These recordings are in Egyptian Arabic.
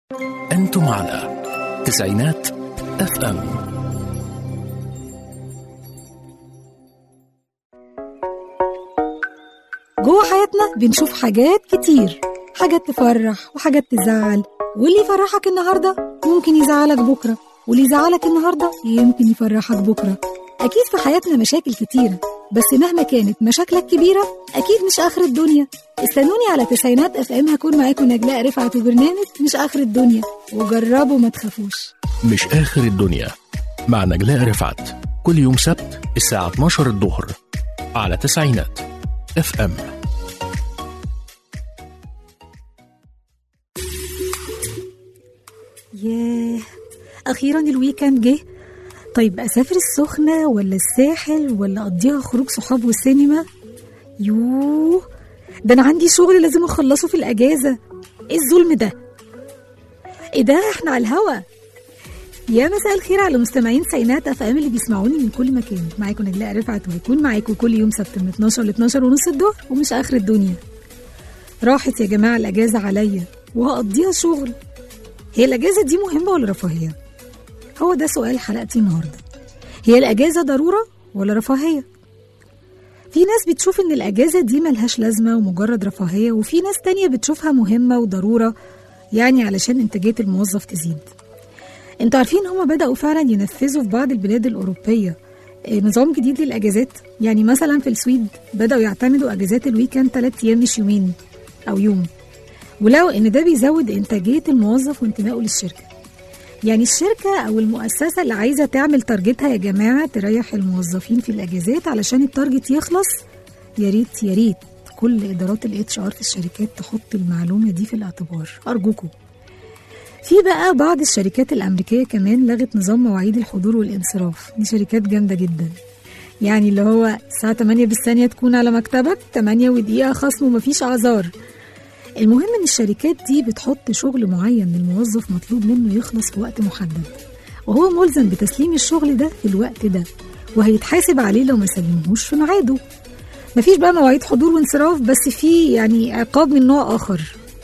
أنتم على تسعينات اف ام جوه حياتنا بنشوف حاجات كتير حاجات تفرح وحاجات تزعل واللي يفرحك النهارده ممكن يزعلك بكره واللي يزعلك النهارده يمكن يفرحك بكره اكيد في حياتنا مشاكل كتيره بس مهما كانت مشاكلك كبيره اكيد مش اخر الدنيا استنوني على تسعينات اف ام هكون معاكم نجلاء رفعت وبرنامج مش اخر الدنيا وجربوا ما تخافوش مش آخر الدنيا مع نجلاء رفعت كل يوم سبت الساعة 12 الظهر على تسعينات اف ام ياه أخيرا الويكند جه طيب أسافر السخنة ولا الساحل ولا أقضيها خروج صحاب وسينما يوه ده أنا عندي شغل لازم أخلصه في الأجازة إيه الظلم ده إيه ده إحنا على الهوا يا مساء الخير على مستمعين سينات اف ام اللي بيسمعوني من كل مكان معاكم نجلاء رفعت وهيكون معاكم كل يوم سبت من 12 ل 12 ونص الظهر ومش اخر الدنيا راحت يا جماعه الاجازه عليا وهقضيها شغل هي الاجازه دي مهمه ولا رفاهيه هو ده سؤال حلقتي النهارده هي الاجازه ضروره ولا رفاهيه في ناس بتشوف ان الاجازه دي ملهاش لازمه ومجرد رفاهيه وفي ناس تانية بتشوفها مهمه وضروره يعني علشان انتاجيه الموظف تزيد انتوا عارفين هما بدأوا فعلا ينفذوا في بعض البلاد الأوروبية آه، نظام جديد للأجازات يعني مثلا في السويد بدأوا يعتمدوا أجازات الويكند ثلاث أيام مش يومين أو يوم ولقوا إن ده بيزود إنتاجية الموظف وانتمائه للشركة يعني الشركة أو المؤسسة اللي عايزة تعمل تارجتها يا جماعة تريح الموظفين في الأجازات علشان التارجت يخلص يا ريت يا ريت كل إدارات الاتش ار في الشركات تحط المعلومة دي في الاعتبار أرجوكم في بقى بعض الشركات الأمريكية كمان لغت نظام مواعيد الحضور والانصراف دي شركات جامدة جدا يعني اللي هو الساعة 8 بالثانية تكون على مكتبك 8 ودقيقة خصم ومفيش أعذار المهم إن الشركات دي بتحط شغل معين للموظف مطلوب منه يخلص في وقت محدد وهو ملزم بتسليم الشغل ده في الوقت ده وهيتحاسب عليه لو ما سلمهوش في ميعاده مفيش بقى مواعيد حضور وانصراف بس في يعني عقاب من نوع آخر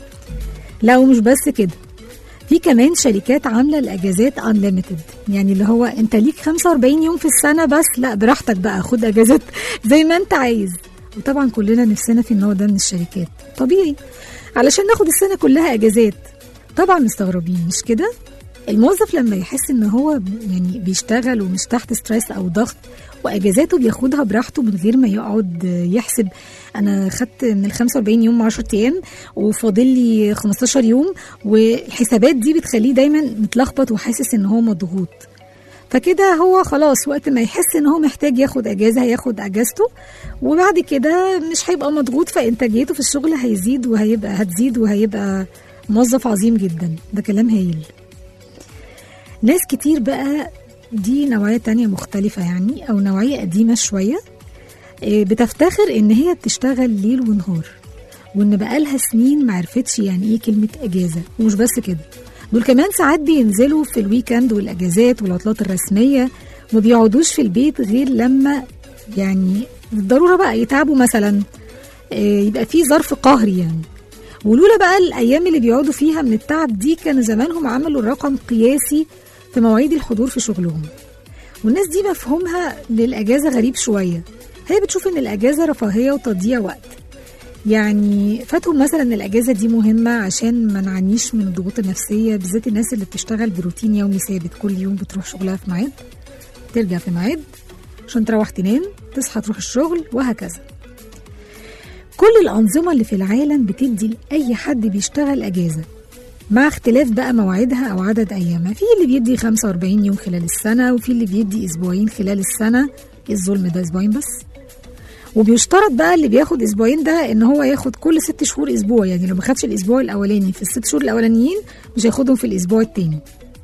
لا ومش بس كده في كمان شركات عامله الاجازات unlimited يعني اللي هو انت ليك 45 يوم في السنه بس لا براحتك بقى خد اجازات زي ما انت عايز وطبعا كلنا نفسنا في النوع ده من الشركات طبيعي علشان ناخد السنه كلها اجازات طبعا مستغربين مش كده الموظف لما يحس ان هو يعني بيشتغل ومش تحت ستريس او ضغط واجازاته بياخدها براحته من غير ما يقعد يحسب انا خدت من ال 45 يوم 10 ايام وفاضل لي 15 يوم والحسابات دي بتخليه دايما متلخبط وحاسس ان هو مضغوط فكده هو خلاص وقت ما يحس ان هو محتاج ياخد اجازه هياخد اجازته وبعد كده مش هيبقى مضغوط فانتاجيته في الشغل هيزيد وهيبقى هتزيد وهيبقى موظف عظيم جدا ده كلام هايل ناس كتير بقى دي نوعية تانية مختلفة يعني أو نوعية قديمة شوية إيه، بتفتخر إن هي بتشتغل ليل ونهار وإن بقالها سنين معرفتش يعني إيه كلمة أجازة ومش بس كده دول كمان ساعات بينزلوا في الويكند والأجازات والعطلات الرسمية وما بيقعدوش في البيت غير لما يعني بالضرورة بقى يتعبوا مثلا إيه، يبقى في ظرف قهري يعني ولولا بقى الأيام اللي بيقعدوا فيها من التعب دي كانوا زمانهم عملوا رقم قياسي في مواعيد الحضور في شغلهم والناس دي مفهومها للأجازة غريب شوية هي بتشوف إن الأجازة رفاهية وتضييع وقت يعني فاتهم مثلا إن الأجازة دي مهمة عشان ما نعانيش من الضغوط النفسية بالذات الناس اللي بتشتغل بروتين يومي ثابت كل يوم بتروح شغلها في ميعاد ترجع في ميعاد عشان تروح تنام تصحى تروح الشغل وهكذا كل الأنظمة اللي في العالم بتدي لأي حد بيشتغل أجازة مع اختلاف بقى مواعيدها أو عدد أيامها في اللي بيدي 45 يوم خلال السنة وفي اللي بيدي أسبوعين خلال السنة إيه الظلم ده أسبوعين بس وبيشترط بقى اللي بياخد أسبوعين ده إن هو ياخد كل ست شهور أسبوع يعني لو ما خدش الأسبوع الأولاني في الست شهور الأولانيين مش هياخدهم في الأسبوع التاني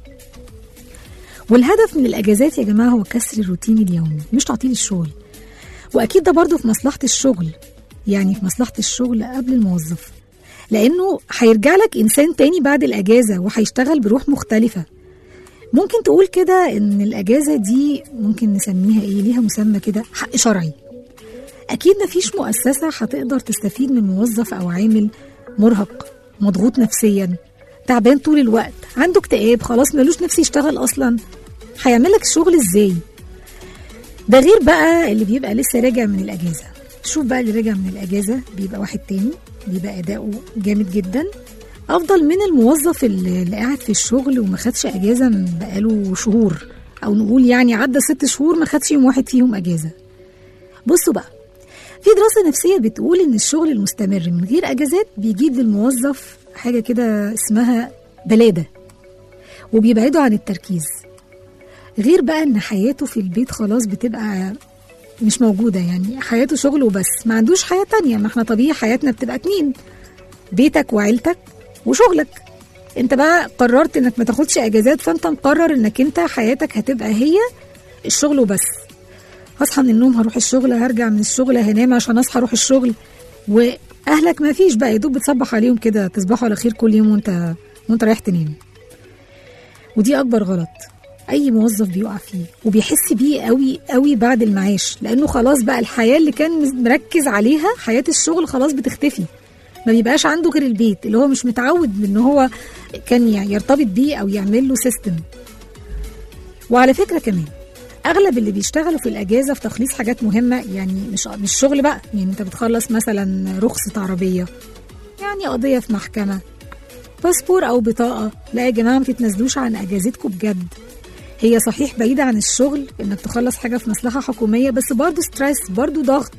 والهدف من الأجازات يا جماعة هو كسر الروتين اليومي مش تعطيل الشغل وأكيد ده برضه في مصلحة الشغل يعني في مصلحة الشغل قبل الموظف لأنه هيرجع لك إنسان تاني بعد الأجازة وهيشتغل بروح مختلفة ممكن تقول كده إن الأجازة دي ممكن نسميها إيه ليها مسمى كده حق شرعي أكيد مفيش مؤسسة هتقدر تستفيد من موظف أو عامل مرهق مضغوط نفسيا تعبان طول الوقت عنده اكتئاب خلاص ملوش نفس يشتغل اصلا هيعمل لك الشغل ازاي ده غير بقى اللي بيبقى لسه راجع من الاجازه شوف بقى اللي راجع من الاجازه بيبقى واحد تاني بيبقى اداؤه جامد جدا افضل من الموظف اللي اللي قاعد في الشغل وما خدش اجازه من بقاله شهور او نقول يعني عدى ست شهور ما خدش يوم واحد فيهم اجازه بصوا بقى في دراسه نفسيه بتقول ان الشغل المستمر من غير اجازات بيجيب للموظف حاجه كده اسمها بلاده وبيبعده عن التركيز غير بقى ان حياته في البيت خلاص بتبقى مش موجودة يعني حياته شغل وبس ما عندوش حياة تانية ما احنا طبيعي حياتنا بتبقى اتنين بيتك وعيلتك وشغلك انت بقى قررت انك ما تاخدش اجازات فانت مقرر انك انت حياتك هتبقى هي الشغل وبس هصحى من النوم هروح الشغل هرجع من الشغل هنام عشان اصحى اروح الشغل واهلك ما فيش بقى يا دوب بتصبح عليهم كده تصبحوا على خير كل يوم وانت وانت رايح تنام ودي اكبر غلط اي موظف بيقع فيه وبيحس بيه قوي قوي بعد المعاش لانه خلاص بقى الحياه اللي كان مركز عليها حياه الشغل خلاص بتختفي ما بيبقاش عنده غير البيت اللي هو مش متعود ان هو كان يعني يرتبط بيه او يعمل له سيستم وعلى فكره كمان اغلب اللي بيشتغلوا في الاجازه في تخليص حاجات مهمه يعني مش مش شغل بقى يعني انت بتخلص مثلا رخصه عربيه يعني قضيه في محكمه باسبور او بطاقه لا يا جماعه ما تتنازلوش عن اجازتكم بجد هي صحيح بعيدة عن الشغل انك تخلص حاجة في مصلحة حكومية بس برضه ستريس برضه ضغط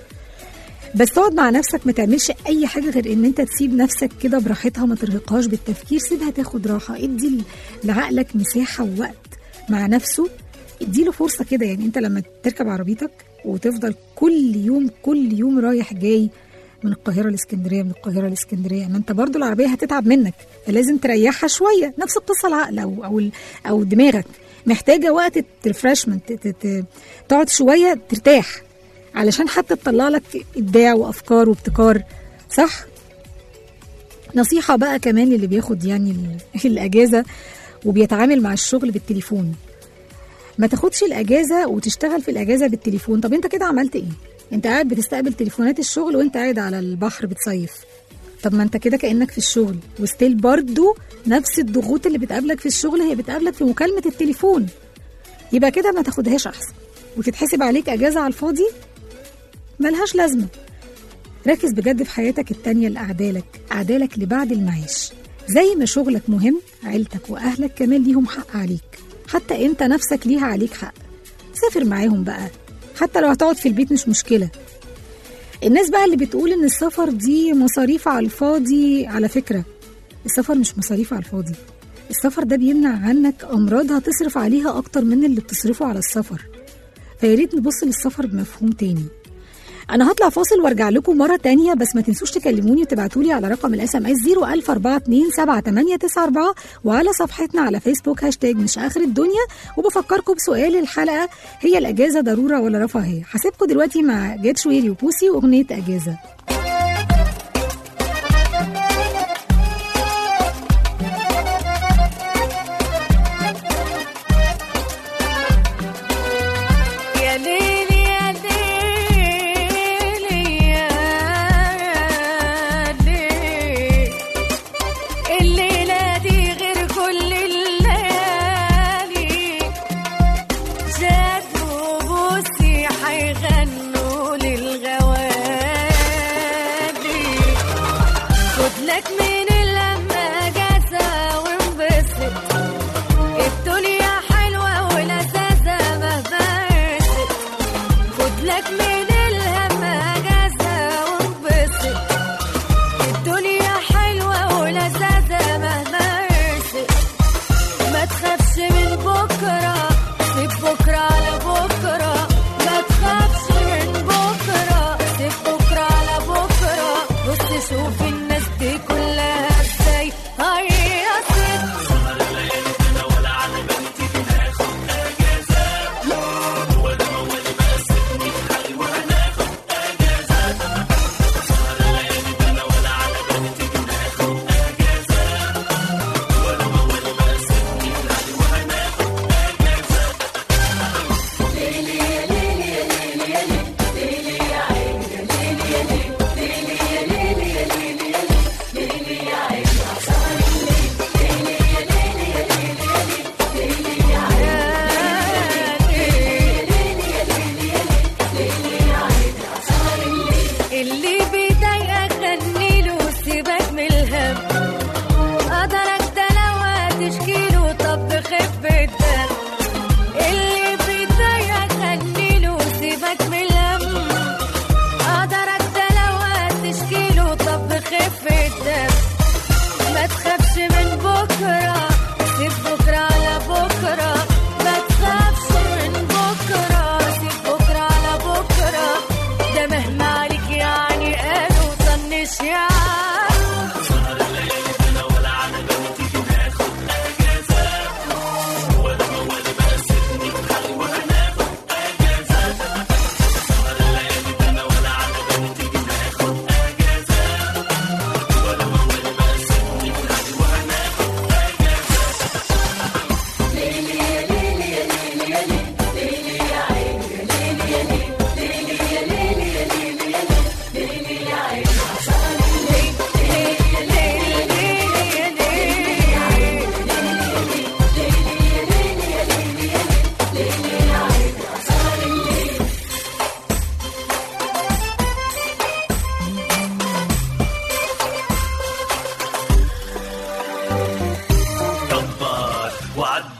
بس تقعد مع نفسك ما تعملش اي حاجة غير ان انت تسيب نفسك كده براحتها ما ترهقهاش بالتفكير سيبها تاخد راحة ادي لعقلك مساحة ووقت مع نفسه اديله فرصة كده يعني انت لما تركب عربيتك وتفضل كل يوم كل يوم رايح جاي من القاهرة لاسكندرية من القاهرة لاسكندرية ما انت برضو العربية هتتعب منك فلازم تريحها شوية نفس القصة العقل او او او دماغك محتاجة وقت ريفرشمنت تقعد شوية ترتاح علشان حتى تطلع لك إبداع وأفكار وابتكار صح؟ نصيحة بقى كمان اللي بياخد يعني الأجازة وبيتعامل مع الشغل بالتليفون ما تاخدش الأجازة وتشتغل في الأجازة بالتليفون طب أنت كده عملت إيه؟ أنت قاعد بتستقبل تليفونات الشغل وأنت قاعد على البحر بتصيف طب ما انت كده كانك في الشغل وستيل برضو نفس الضغوط اللي بتقابلك في الشغل هي بتقابلك في مكالمه التليفون يبقى كده ما تاخدهاش احسن وتتحسب عليك اجازه على الفاضي ملهاش لازمه ركز بجد في حياتك التانية لأعدالك أعدالك لبعد المعاش زي ما شغلك مهم عيلتك وأهلك كمان ليهم حق عليك حتى أنت نفسك ليها عليك حق سافر معاهم بقى حتى لو هتقعد في البيت مش مشكلة الناس بقى اللي بتقول ان السفر دي مصاريف على الفاضي على فكره السفر مش مصاريف على الفاضي السفر ده بيمنع عنك امراض هتصرف عليها اكتر من اللي بتصرفه على السفر فياريت نبص للسفر بمفهوم تاني انا هطلع فاصل وارجع لكم مره تانية بس ما تنسوش تكلموني وتبعتوا لي على رقم الاس ام اس 010427894 وعلى صفحتنا على فيسبوك هاشتاج مش اخر الدنيا وبفكركم بسؤال الحلقه هي الاجازه ضروره ولا رفاهيه هسيبكم دلوقتي مع جاد شويري وبوسي واغنيه اجازه يا ليل يا ليل يا ليل الليلة دي غير كل الليالي جاد وبوسي حيغنوا للغوالي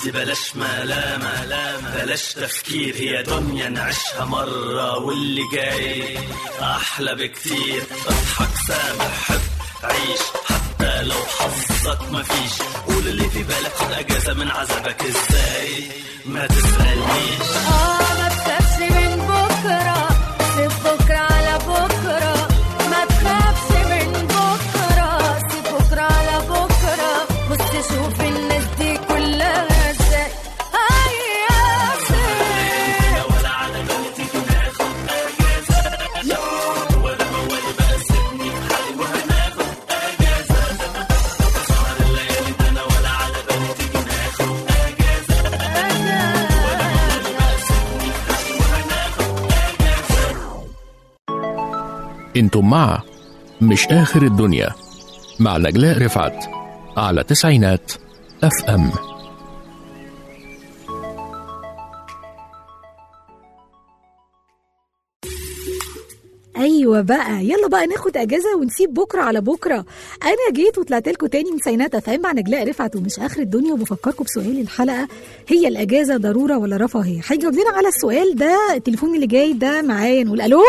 حبيبتي بلاش ملامة بلاش تفكير هي دنيا نعيشها مرة واللي جاي أحلى بكتير اضحك سامح حب عيش حتى لو حظك مفيش قول اللي في بالك خد أجازة من عذابك ازاي ما تسألنيش اه ما تخافش من بكرة سيب بكرة على بكرة ما تخافش من بكرة سيب بكرة على بكرة بص شوف الناس دي كلها ازاي هيا سيب ولا على بالي تيجي ناخد أجازة ولا موالي بقى سيبني في حالي وهناخد أجازة سهر الليالي ده أنا ولا على بالي تيجي ناخد أجازة انتم مع مش آخر الدنيا مع نجلاء رفعت على تسعينات اف ام ايوه بقى يلا بقى ناخد اجازه ونسيب بكره على بكره انا جيت وطلعت لكم تاني من سينات افهم مع نجلاء رفعت ومش اخر الدنيا وبفكركم بسؤال الحلقه هي الاجازه ضروره ولا رفاهيه هيجاوب لنا على السؤال ده التليفون اللي جاي ده معايا نقول الو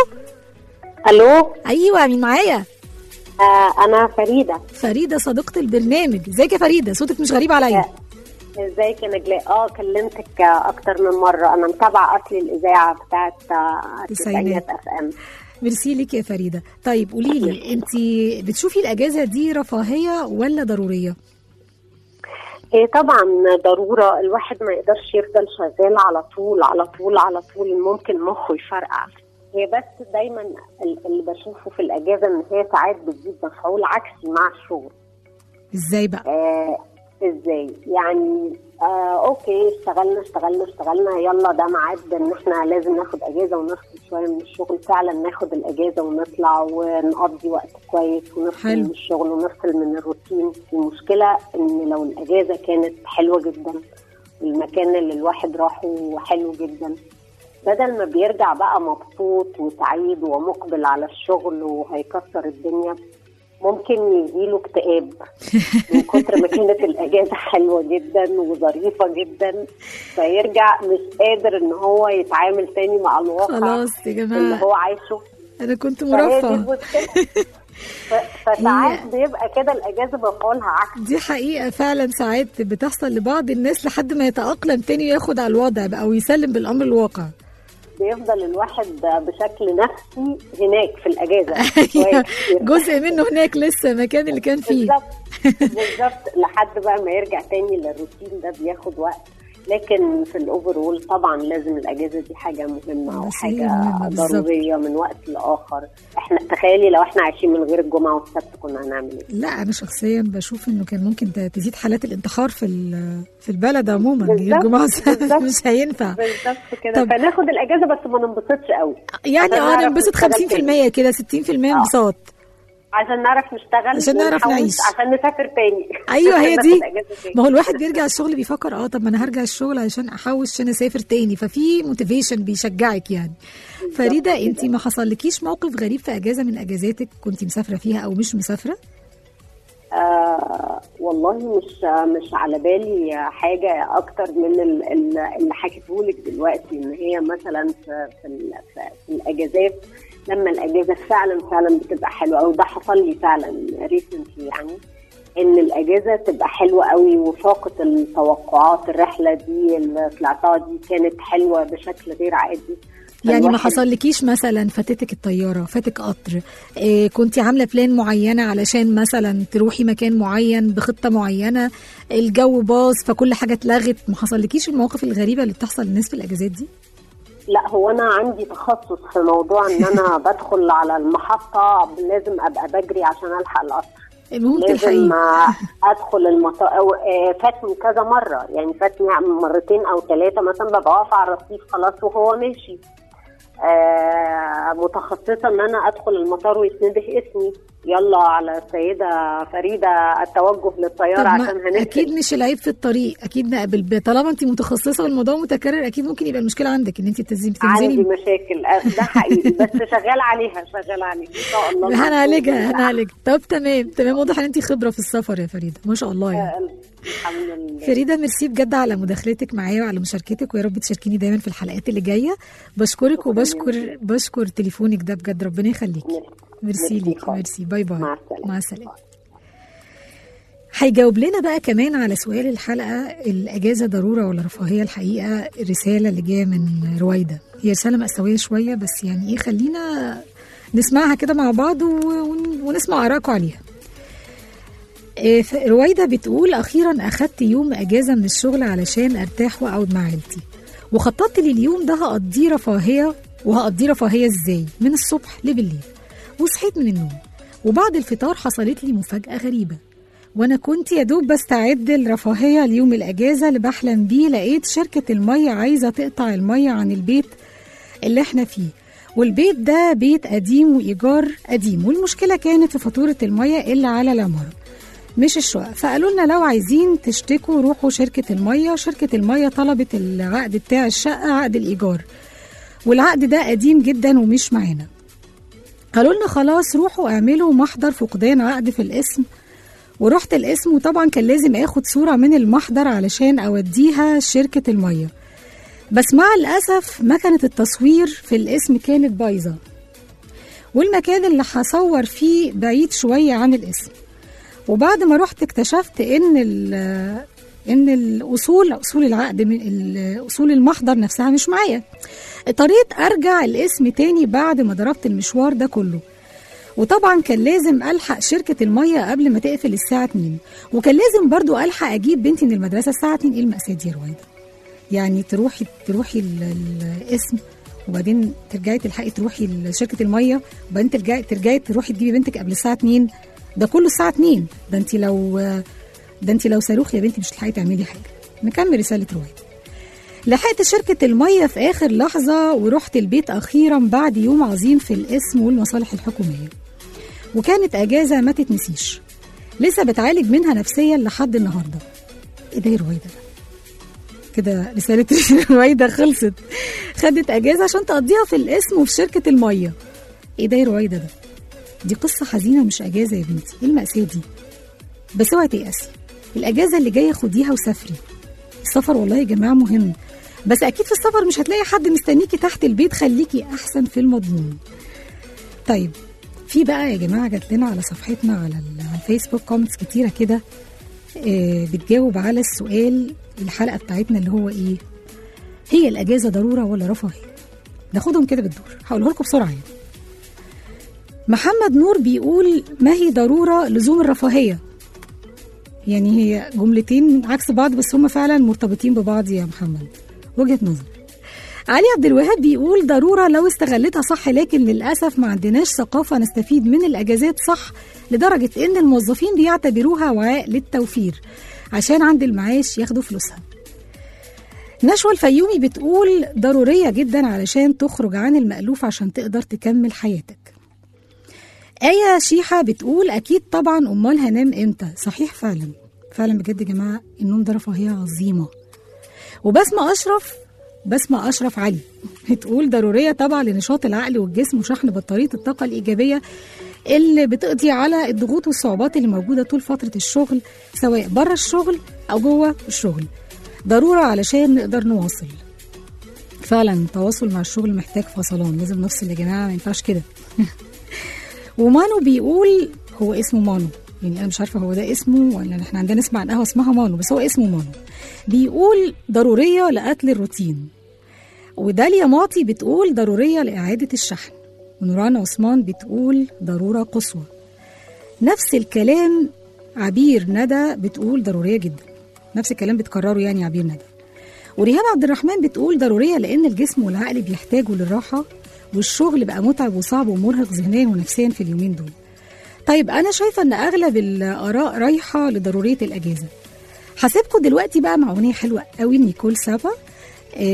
الو ايوه مين معايا آه انا فريده فريده صديقه البرنامج ازيك يا فريده صوتك مش غريب عليا ازيك يا نجلاء اه كلمتك آه، اكتر من مره انا متابعه اصلي الاذاعه بتاعت آه، تسعينات. تسعينات اف ام ميرسي ليك يا فريده طيب قولي لي انت بتشوفي الاجازه دي رفاهيه ولا ضروريه هي طبعا ضروره الواحد ما يقدرش يفضل شغال على طول على طول على طول ممكن مخه يفرقع هي بس دايما ال- اللي بشوفه في الاجازه ان هي ساعات بتزيد مفعول عكسي مع الشغل ازاي بقى آه ازاي يعني آه اوكي اشتغلنا اشتغلنا اشتغلنا يلا ده ميعاد ان احنا لازم ناخد اجازه ونفصل شويه من الشغل فعلا ناخد الاجازه ونطلع ونقضي وقت كويس ونفصل حلو. من الشغل ونفصل من الروتين المشكله ان لو الاجازه كانت حلوه جدا المكان اللي الواحد راحه حلو جدا بدل ما بيرجع بقى مبسوط وسعيد ومقبل على الشغل وهيكسر الدنيا ممكن يجيله اكتئاب من كتر ما كانت الاجازه حلوه جدا وظريفه جدا فيرجع مش قادر ان هو يتعامل تاني مع الواقع خلاص يا اللي جماعه هو عايشه انا كنت فهي دي مرفه المشكله ف- فساعات بيبقى كده الاجازه مفعولها عكس دي حقيقة فعلا ساعات بتحصل لبعض الناس لحد ما يتأقلم تاني وياخد على الوضع بقى ويسلم بالأمر الواقع بيفضل الواحد بشكل نفسي هناك في الاجازه أيوة، شوية كتير. جزء منه هناك لسه المكان اللي كان فيه بالظبط بالظبط لحد بقى ما يرجع تاني للروتين ده بياخد وقت لكن في الاوفرول طبعا لازم الاجازه دي حاجه مهمه بس هي وحاجه مهمة بالظبط. ضروريه من وقت لاخر احنا تخيلي لو احنا عايشين من غير الجمعه والسبت كنا هنعمل ايه لا أنا شخصيا بشوف إنه كان ممكن ت- تزيد حالات الانتحار في ال- في البلد عموما بالظبط، يا جماعة بالظبط. مش هينفع بالظبط كده طب- فناخد الاجازه بس ما ننبسطش قوي يعني عشان اه نعرف ننبسط نشتغل 50% كده 60% انبساط عشان نعرف نشتغل عشان نعرف ونحوش نعيش. عشان نسافر تاني ايوه هي عشان دي ناخد أجازة تاني. ما هو الواحد بيرجع الشغل بيفكر اه طب ما انا هرجع الشغل عشان احوش عشان اسافر تاني ففي موتيفيشن بيشجعك يعني فريده كده. انت ما حصلكيش موقف غريب في اجازه من اجازاتك كنت مسافره فيها او مش مسافره آه والله مش مش على بالي حاجة أكتر من ال- ال- اللي حكيته لك دلوقتي إن هي مثلا في, في, ال- في, في الأجازات لما الأجازة فعلا فعلا بتبقى حلوة أو ده حصل لي فعلا ريسنتلي يعني إن الأجازة تبقى حلوة قوي وفاقت التوقعات الرحلة دي اللي طلعتها دي كانت حلوة بشكل غير عادي يعني ما فالواحد- حصلكيش مثلا فاتتك الطياره فاتك قطر إيه كنت عامله بلان معينه علشان مثلا تروحي مكان معين بخطه معينه الجو باظ فكل حاجه اتلغت ما حصلكيش المواقف الغريبه اللي بتحصل للناس في الاجازات دي لا هو انا عندي تخصص في موضوع ان انا بدخل على المحطه لازم ابقى بجري عشان الحق القطر المهم لازم تلحقيه آه، ادخل المطار أو آه، فاتني كذا مره يعني فاتني مرتين او ثلاثه مثلا ببقى واقفه على الرصيف خلاص وهو ماشي آه، متخصصه ان انا ادخل المطار ويتنده اسمي يلا على السيده فريده التوجه طب للطياره ما عشان هننزل اكيد مش العيب في الطريق اكيد ما قبل طالما انت متخصصه والموضوع متكرر اكيد ممكن يبقى المشكله عندك ان انت بتنزلي عندي بتنزلي مشاكل آه، ده حقيقي بس شغال عليها شغال عليها ان شاء الله هنعالجها هنعالجها طب تمام تمام واضح ان انت خبره في السفر يا فريده ما شاء الله يعني آه، الحمد لله فريده ميرسي بجد على مداخلتك معايا وعلى مشاركتك ويا رب تشاركيني دايما في الحلقات اللي جايه بشكرك وبشكر بشكر تليفونك ده بجد ربنا يخليكي ميرسي ميرسي ليكي خالص. ميرسي باي باي مع السلامة. مع السلامه هيجاوب لنا بقى كمان على سؤال الحلقه الاجازه ضروره ولا رفاهيه الحقيقه الرساله اللي جايه من رويده هي رساله مأساويه شويه بس يعني ايه خلينا نسمعها كده مع بعض و- ون- ونسمع ارائكم عليها إيه، ف- رويدة بتقول أخيرا أخدت يوم أجازة من الشغل علشان أرتاح وأقعد مع عيلتي وخططت لليوم ده هقضيه رفاهية وهقضيه رفاهية إزاي من الصبح لبالليل وصحيت من النوم وبعد الفطار حصلت لي مفاجأة غريبة وأنا كنت يا دوب بستعد الرفاهية ليوم الأجازة اللي بحلم بيه لقيت شركة المية عايزة تقطع المية عن البيت اللي احنا فيه والبيت ده بيت قديم وإيجار قديم والمشكلة كانت في فاتورة المية اللي على العمارة مش الشقق فقالوا لنا لو عايزين تشتكوا روحوا شركة المية شركة المية طلبت العقد بتاع الشقة عقد الإيجار والعقد ده قديم جدا ومش معانا قالوا لنا خلاص روحوا اعملوا محضر فقدان عقد في الاسم ورحت الاسم وطبعا كان لازم اخد صورة من المحضر علشان اوديها شركة المية بس مع الأسف مكنة التصوير في الاسم كانت بايظة والمكان اللي هصور فيه بعيد شوية عن الاسم وبعد ما رحت اكتشفت ان ال ان الاصول اصول العقد من ال- اصول المحضر نفسها مش معايا اضطريت ارجع الاسم تاني بعد ما ضربت المشوار ده كله وطبعا كان لازم الحق شركه الميه قبل ما تقفل الساعه 2 وكان لازم برضو الحق اجيب بنتي من المدرسه الساعه 2 ايه المأساة دي يا رويده يعني تروحي تروحي ال- ال- الاسم وبعدين ترجعي تلحقي تروحي لشركه الميه وبعدين ترجعي ترجعي تروحي تجيبي بنتك قبل الساعه 2 ده كله الساعه 2 ده انت لو ده انت لو صاروخ يا بنتي مش هتلحقي تعملي حاجه نكمل رساله رويده لحقت شركة المية في آخر لحظة ورحت البيت أخيرا بعد يوم عظيم في الاسم والمصالح الحكومية وكانت أجازة ما تتنسيش لسه بتعالج منها نفسيا لحد النهاردة إيه ده يا رويدة ده؟ كده رسالة رويدة خلصت خدت أجازة عشان تقضيها في الاسم وفي شركة المية إيه ده يا رويدة ده دي قصة حزينة مش أجازة يا بنتي إيه المأساة دي بس اوعي تيأسي الأجازة اللي جاية خديها وسافري السفر والله يا جماعة مهم بس أكيد في السفر مش هتلاقي حد مستنيكي تحت البيت خليكي أحسن في المضمون طيب في بقى يا جماعة جات لنا على صفحتنا على ال- على الفيسبوك كومنتس كتيرة كده آه، بتجاوب على السؤال الحلقة بتاعتنا اللي هو إيه هي الأجازة ضرورة ولا رفاهية ناخدهم كده بالدور هقوله لكم بسرعة يعني. محمد نور بيقول ما هي ضرورة لزوم الرفاهية يعني هي جملتين عكس بعض بس هم فعلا مرتبطين ببعض يا محمد وجهة نظر علي عبد الوهاب بيقول ضرورة لو استغلتها صح لكن للأسف ما عندناش ثقافة نستفيد من الأجازات صح لدرجة إن الموظفين بيعتبروها وعاء للتوفير عشان عند المعاش ياخدوا فلوسها نشوى الفيومي بتقول ضرورية جدا علشان تخرج عن المألوف عشان تقدر تكمل حياتك آية شيحة بتقول أكيد طبعا أمال هنام إمتى صحيح فعلا فعلا بجد يا جماعة النوم ده رفاهية عظيمة وبسمة أشرف بسمة أشرف علي بتقول ضرورية طبعا لنشاط العقل والجسم وشحن بطارية الطاقة الإيجابية اللي بتقضي على الضغوط والصعوبات اللي موجودة طول فترة الشغل سواء بره الشغل أو جوه الشغل ضرورة علشان نقدر نواصل فعلا التواصل مع الشغل محتاج فصلان لازم نفصل يا جماعة ما ينفعش كده ومانو بيقول هو اسمه مانو يعني انا مش عارفه هو ده اسمه ولا احنا عندنا اسم عن قهوه اسمها مانو بس هو اسمه مانو بيقول ضروريه لقتل الروتين وداليا ماطي بتقول ضروريه لاعاده الشحن ونوران عثمان بتقول ضروره قصوى نفس الكلام عبير ندى بتقول ضروريه جدا نفس الكلام بتكرره يعني عبير ندى وريهام عبد الرحمن بتقول ضروريه لان الجسم والعقل بيحتاجوا للراحه والشغل بقى متعب وصعب ومرهق ذهنيا ونفسيا في اليومين دول طيب انا شايفه ان اغلب الاراء رايحه لضروريه الاجازه هسيبكم دلوقتي بقى مع اغنيه حلوه قوي نيكول سابا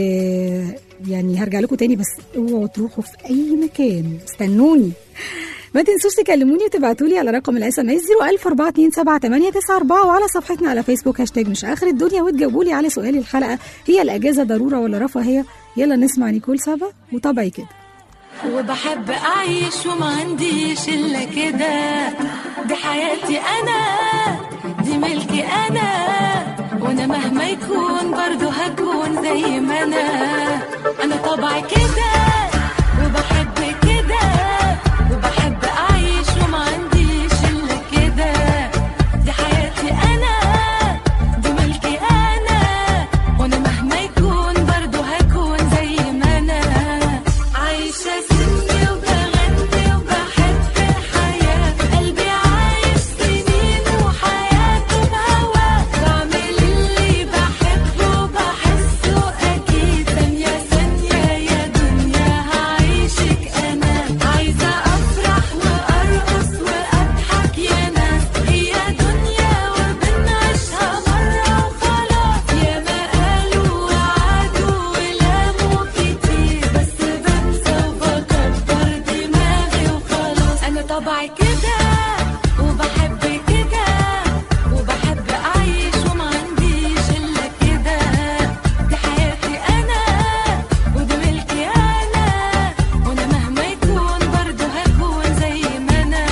آه يعني هرجع لكم تاني بس اوعوا تروحوا في اي مكان استنوني ما تنسوش تكلموني وتبعتوا لي على رقم الاس ام اس 014278994 وعلى صفحتنا على فيسبوك هاشتاج مش اخر الدنيا وتجاوبوا لي على سؤال الحلقه هي الاجازه ضروره ولا رفاهيه يلا نسمع نيكول سابا وطبعي كده وبحب أعيش وما عنديش إلا كده دي حياتي أنا دي ملكي أنا وأنا مهما يكون برضو هكون زي ما أنا أنا طبعي كده وبحب كده وبحب أعيش وما عنديش إلا كده دي حياتي أنا دي ملكي أنا وأنا مهما يكون برضو هكون زي ما أنا عايشة سني وبغني وبحب الحياة قلبي عايش سنين وحياته بهواه بعمل اللي بحبه وبحسه أكيد ثانية ثانية يا دنيا هعيشك أنا عايزة أفرح وأرقص وأضحك يا ناس هي دنيا وبنعيشها مرة وخلاص يا ما قالوا وعدوا ولاموا كتير بس بنسى وبكبر دماغي وخلاص أنا طبعي كده وبحب كده وبحب أعيش وما عنديش إلا كده دي حياتي أنا ودي ملكي أنا وأنا مهما يكون برضه هكون زي ما أنا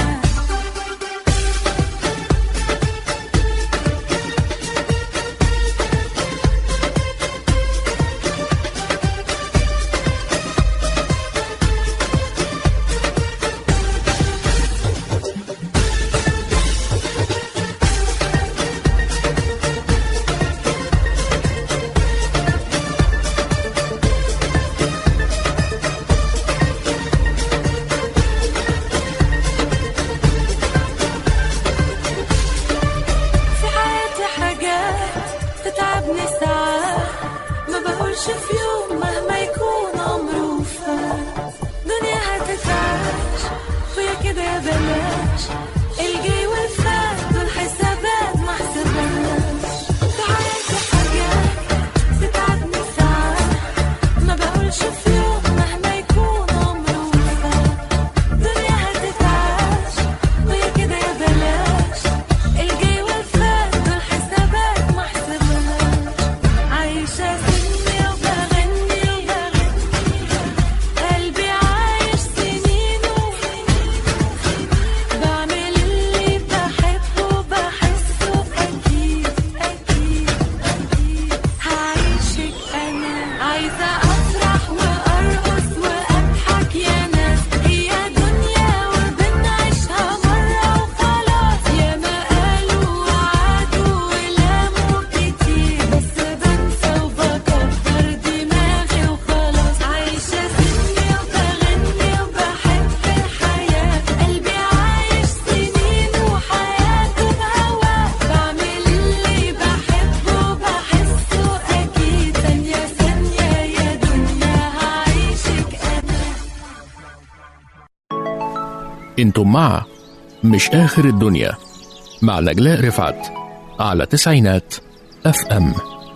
في حياتي حاجات تتعبني ساعات ما بقولش في يوم مهما يكون عمره فات دنيا هتتعاش ويا كده يا بلاش الجاي والفات دول حسابات ما حسبهاش في حياتي حاجات تتعبني ساعات ما بقولش في يوم مهما يكون عمره فات دنيا هتتعاش ويا كده يا بلاش الجاي والفات دول حسابات ما حسبهاش عايشة سني وبغني قلبي عايش سنينه بعمل اللي بحبه بحسه أكيد أكيد أكيد هعيشك أنا عايزة أفرح وأرقص وأضحك يا ناس هي دنيا وبنعيشها مرة وخلاص يا ما قالوا وعدوا ولاموا كتير بس بنسى وبكبر دماغي وخلاص عايشة سني وبغني وبحب الحياة قلبي عايش سنين وحياته بهواه بعمل اللي بحبه بحسه أكيد ثانية ثانية يا دنيا هعيشك أنا انتم مع مش آخر الدنيا مع نجلاء رفعت على تسعينات اف ام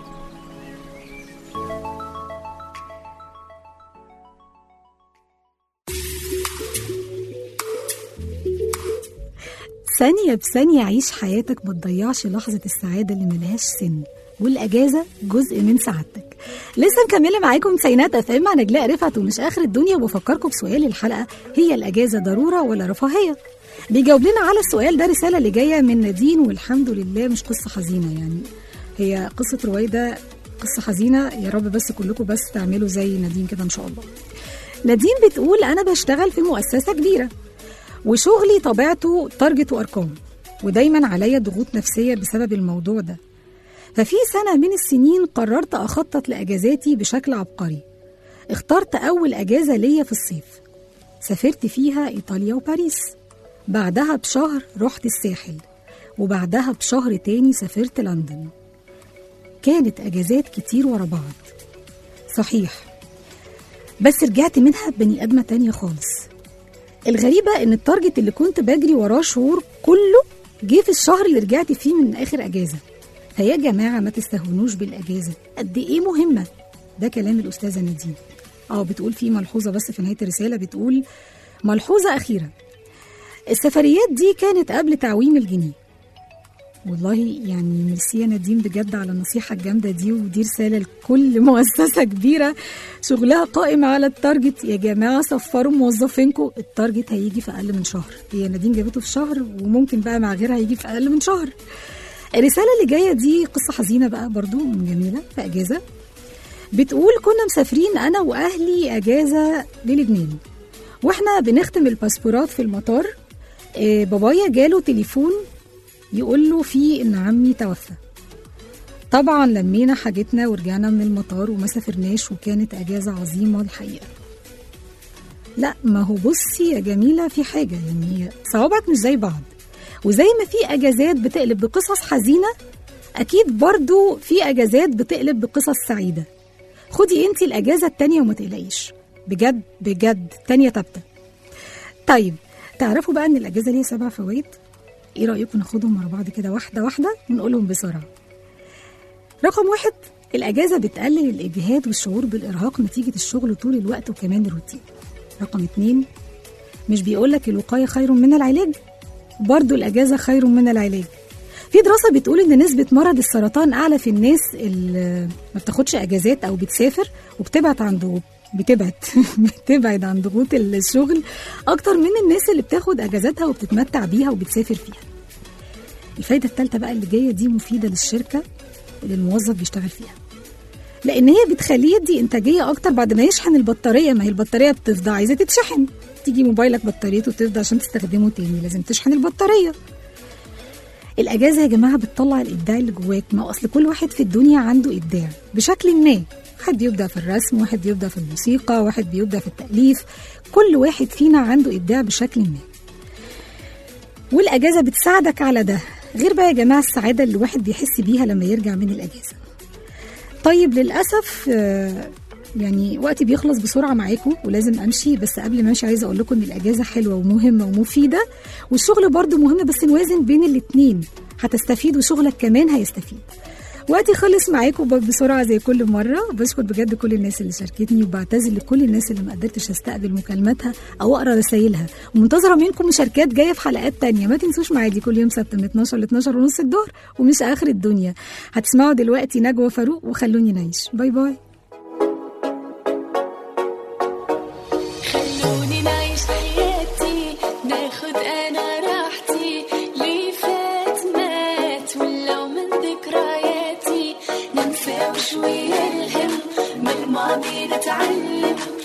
ثانية بثانية عيش حياتك ما تضيعش لحظة السعادة اللي ملهاش سن والأجازة جزء من سعادتك لسه مكملة معاكم تسعينات اف ام مع نجلاء رفعت ومش آخر الدنيا وبفكركم بسؤال الحلقة هي الأجازة ضرورة ولا رفاهية؟ بيجاوب لنا على السؤال ده رسالة اللي جاية من نادين والحمد لله مش قصة حزينة يعني هي قصة رويدة قصة حزينة يا رب بس كلكم بس تعملوا زي نادين كده إن شاء الله نادين بتقول أنا بشتغل في مؤسسة كبيرة وشغلي طبيعته تارجت وارقام ودايما عليا ضغوط نفسيه بسبب الموضوع ده ففي سنه من السنين قررت اخطط لاجازاتي بشكل عبقري اخترت اول اجازه ليا في الصيف سافرت فيها ايطاليا وباريس بعدها بشهر رحت الساحل وبعدها بشهر تاني سافرت لندن كانت اجازات كتير ورا بعض صحيح بس رجعت منها بني ادمه تانية خالص الغريبة إن التارجت اللي كنت بجري وراه شهور كله جه في الشهر اللي رجعت فيه من آخر أجازة فيا جماعة ما تستهونوش بالأجازة قد إيه مهمة ده كلام الأستاذة نادين اه بتقول في ملحوظة بس في نهاية الرسالة بتقول ملحوظة أخيرة السفريات دي كانت قبل تعويم الجنيه والله يعني ميرسي يا نديم بجد على النصيحة الجامدة دي ودي رسالة لكل مؤسسة كبيرة شغلها قائم على التارجت يا جماعة صفروا موظفينكم التارجت هيجي في أقل من شهر هي نديم جابته في شهر وممكن بقى مع غيرها هيجي في أقل من شهر الرسالة اللي جاية دي قصة حزينة بقى برضو من جميلة في أجازة بتقول كنا مسافرين أنا وأهلي أجازة للبنان واحنا بنختم الباسبورات في المطار آه، بابايا جاله تليفون يقول له فيه ان عمي توفى طبعا لمينا حاجتنا ورجعنا من المطار وما سافرناش وكانت اجازه عظيمه الحقيقه لا ما هو بصي يا جميله في حاجه يعني هي صوابعك مش زي بعض وزي ما في اجازات بتقلب بقصص حزينه اكيد برضو في اجازات بتقلب بقصص سعيده خدي انت الاجازه التانية وما تقلقيش بجد بجد تانية تابته طيب تعرفوا بقى ان الاجازه ليها سبع فوائد ايه رايكم ناخدهم مع بعض كده واحده واحده ونقولهم بسرعه رقم واحد الاجازه بتقلل الاجهاد والشعور بالارهاق نتيجه الشغل طول الوقت وكمان الروتين رقم اتنين مش بيقولك الوقايه خير من العلاج برضو الاجازه خير من العلاج في دراسه بتقول ان نسبه مرض السرطان اعلى في الناس اللي ما بتاخدش اجازات او بتسافر وبتبعد عن ضغوط بتبعد بتبعد عن ضغوط الشغل اكتر من الناس اللي بتاخد اجازاتها وبتتمتع بيها وبتسافر فيها الفايده الثالثه بقى اللي جايه دي مفيده للشركه اللي الموظف بيشتغل فيها لان هي بتخليه يدي انتاجيه اكتر بعد ما يشحن البطاريه ما هي البطاريه بتفضى عايزه تتشحن تيجي موبايلك بطاريته تفضى عشان تستخدمه تاني لازم تشحن البطاريه الاجازه يا جماعه بتطلع الابداع اللي جواك ما هو اصل كل واحد في الدنيا عنده ابداع بشكل ما واحد بيبدع في الرسم واحد بيبدع في الموسيقى واحد بيبدع في التاليف كل واحد فينا عنده ابداع بشكل ما والاجازه بتساعدك على ده غير بقى يا جماعه السعاده اللي الواحد بيحس بيها لما يرجع من الاجازه طيب للاسف آه، يعني وقتي بيخلص بسرعه معاكم ولازم امشي بس قبل ما امشي عايزه اقول لكم ان الاجازه حلوه ومهمه ومفيده والشغل برضو مهم بس نوازن بين الاتنين هتستفيد وشغلك كمان هيستفيد وقتي خلص معاكم ب- بسرعه زي كل مره بشكر بجد كل الناس اللي شاركتني وبعتذر لكل الناس اللي ما قدرتش استقبل مكالماتها او اقرا رسايلها ومنتظره منكم مشاركات جايه في حلقات تانية ما تنسوش معادي كل يوم سبت من 12 ل 12 ونص الظهر ومش اخر الدنيا هتسمعوا دلوقتي نجوى فاروق وخلوني نعيش باي باي خلوني نعيش حياتي ناخد انا راحتي اللي فات مات ولو من ذكرياتي ننسى وشوية الهم من الماضي نتعلم